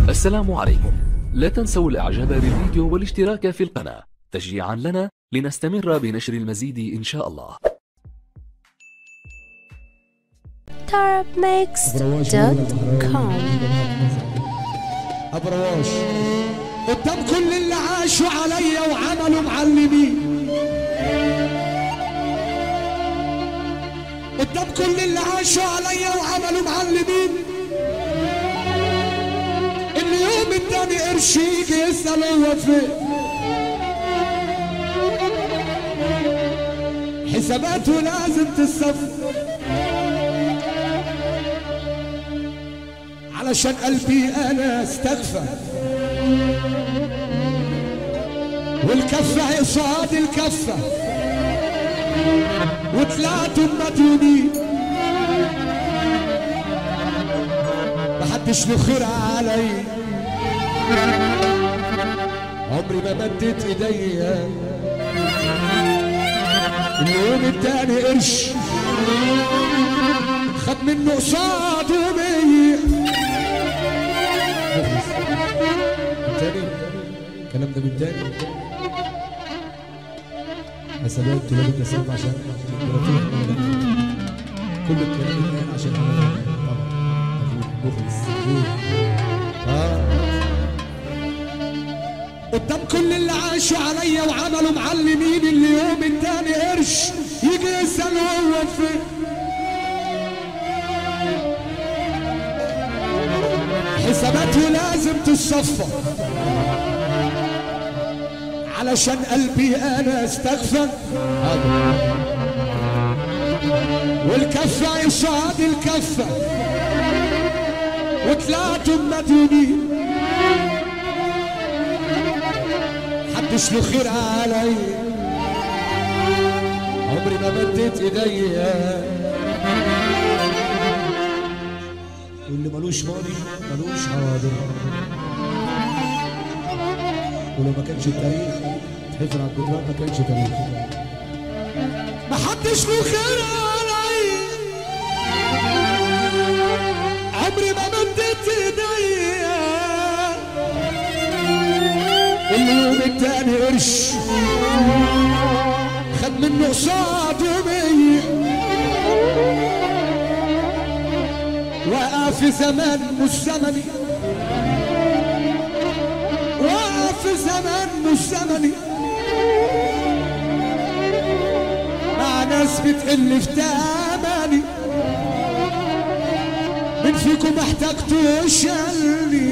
السلام عليكم لا تنسوا الاعجاب بالفيديو والاشتراك في القناة تشجيعا لنا لنستمر بنشر المزيد ان شاء الله tarabmix.com ابو رواش قدام كل اللي عاشوا عليا وعملوا معلمين قدام كل اللي عاشوا عليا وعملوا معلمين اللي يوم التاني قرش يجي يسأل هو فين حساباته لازم تصفر علشان قلبي انا استغفى والكفة قصاد الكفة وطلعت مديونين محدش له خير علي عمري ما مدت ايديا اليوم التاني قرش خد منه قصاده مية تاني الكلام ده من تاني حسابات طلاب التسليم عشان كل الكلام ده كان عشان طبعا أخوك مخلص أخوك. آه. قدام كل اللي عاشوا عليا وعملوا معلمين اللي يوم التاني قرش يجي يسأل هو فين حساباته لازم تتصفى علشان قلبي انا استغفر والكفة يصعد الكفة وطلعت مديونين حدش له خير علي عمري ما مديت ايديا واللي ملوش ماضي ملوش حاضر ولو ما كانش التاريخ تحفر على الجدران ما كانش تاريخ ما حدش له خير علي عمري ما مديت ايديا اليوم التاني قرش خد منه قصاده مية وقف في زمان مش زمني وقف في زمان مش زمني مع ناس بتقل في تمني من فيكم محتاجته شالني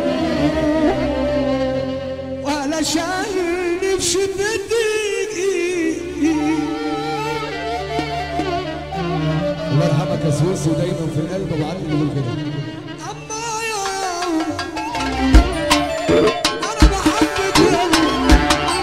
ولا شالني في شدتي الله يرحمك يا سويسي ودايما في القلب ابو علي بيقول كده اما يا انا بحبك يا اما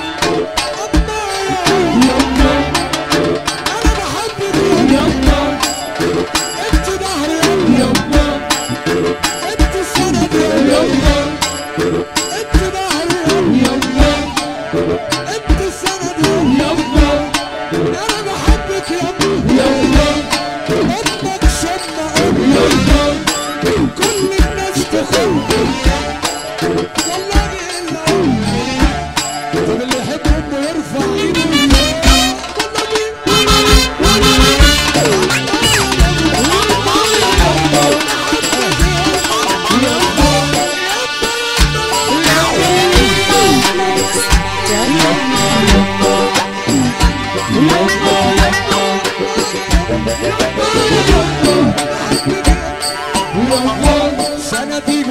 يا انا بحبك يا انت ظهري يا انت سندي يا انت ظهري يا انت سندي يا انا بحبك يا امك شمة امك كل الناس تخون والله الا طب اللي يحب امه يرفع ايده سندي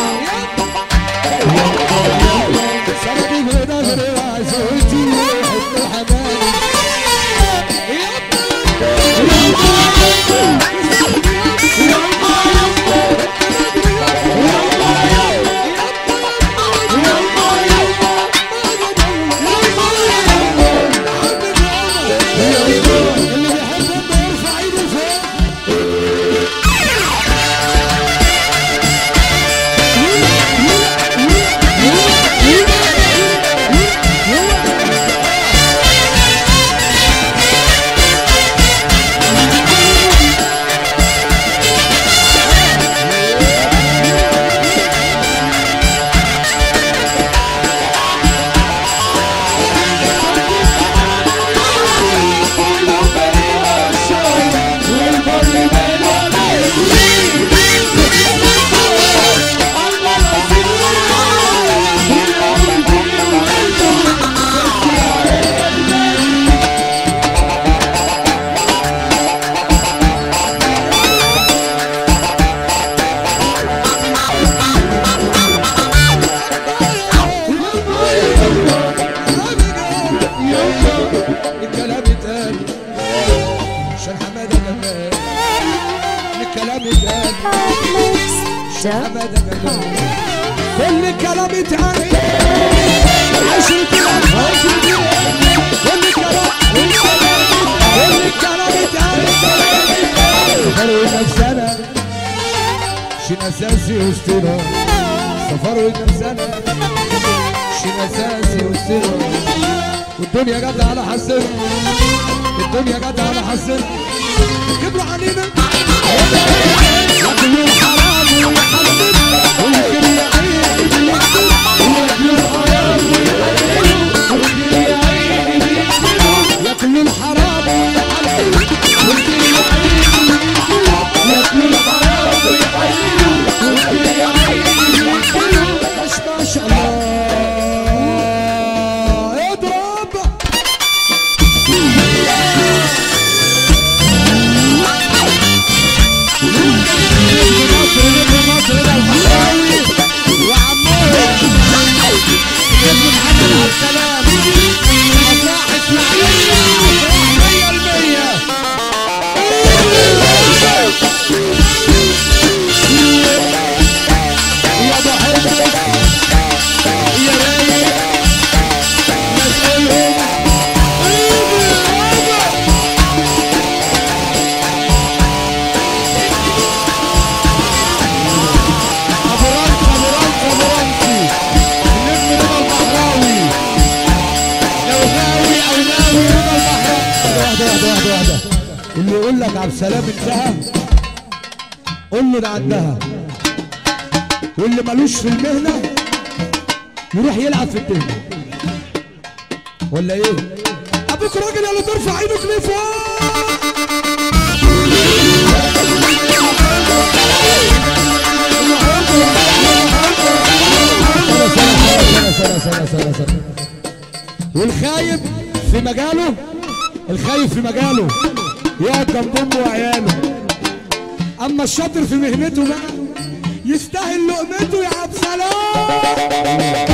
سندي ابدا كل كلام اتقال عايش الكلام عايش الكلام كل كلام كل كلام اتقال سفر ونفسنا شين اساسي وسطنا سفر ونفسنا شين اساسي وسطنا والدنيا جت على حسنا الدنيا جت على حسنا كبروا علينا ياكلوا الحرام ويحللوا ويمكن يعينوا وياكلوا الحرام ياكلوا الحرام ويحللوا ويمكن يعينوا ياكلوا الحرام ويحللوا ويمكن يعينوا مش ما شاء الله اضرب مصر نجم مصر ده الحراوي وعمور ابن محمد عبد السلام مصاح اسماعيليه مصاح 100% يا بحبك يا رايق مسؤولهم ابو رمس ابو رمس ابو رمسي النجم رضا البحراوي لو غاوي او ناوي رضا البحراوي واحده واحده واحده واحده اللي يقول لك عبد السلام انتهى قول له ده عندها واللي ملوش في المهنه يروح يلعب في الدنيا ولا ايه ابوك راجل يلا ترفع ايدك لفوق سنة سنة سنة سنة سنة والخايب في مجاله الخايب في مجاله يقعد جنب امه وعياله اما الشاطر في مهنته بقى يستاهل لقمته يا عبد سلام